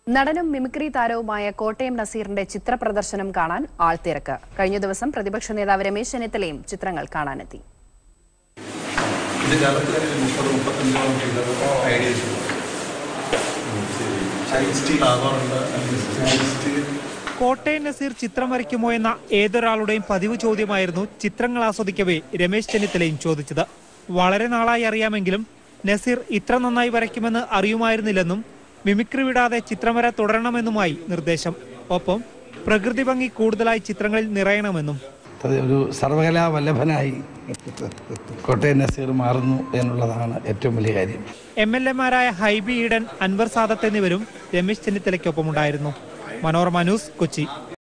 നടനും മിമിക്രി താരവുമായ കോട്ടയം നസീറിന്റെ ചിത്ര പ്രദർശനം കാണാൻ ആൾത്തിരക്ക് കഴിഞ്ഞ ദിവസം പ്രതിപക്ഷ നേതാവ് രമേശ് ചെന്നിത്തലയും ചിത്രങ്ങൾ കാണാനെത്തി ഇത് കേരളത്തിലെ മുപ്പത് മുപ്പത്തഞ്ചോളം ഫീൽഡുകൾ ഐഡിയസ് ആവാറുണ്ട് കോട്ടയം നസീർ ചിത്രം വരയ്ക്കുമോ എന്ന ഏതൊരാളുടെയും പതിവ് ചോദ്യമായിരുന്നു ചിത്രങ്ങൾ ആസ്വദിക്കവേ രമേശ് ചെന്നിത്തലയും ചോദിച്ചത് വളരെ നാളായി അറിയാമെങ്കിലും നസീർ ഇത്ര നന്നായി വരയ്ക്കുമെന്ന് അറിയുമായിരുന്നില്ലെന്നും മിമിക്രി വിടാതെ ചിത്രം വര തുടരണമെന്നുമായി നിർദ്ദേശം ഒപ്പം പ്രകൃതി ഭംഗി കൂടുതലായി ചിത്രങ്ങളിൽ നിറയണമെന്നും അത് ഒരു സർവകലാ വല്ലഭനായി കോട്ടയം നസീർ മാറുന്നു എന്നുള്ളതാണ് ഏറ്റവും വലിയ കാര്യം എം എൽ എമാരായ ഹൈബി ഈഡൻ അൻവർ സാദത്ത് എന്നിവരും രമേശ് ചെന്നിത്തലയ്ക്കൊപ്പമുണ്ടായിരുന്നു മനോരമ ന്യൂസ് കൊച്ചി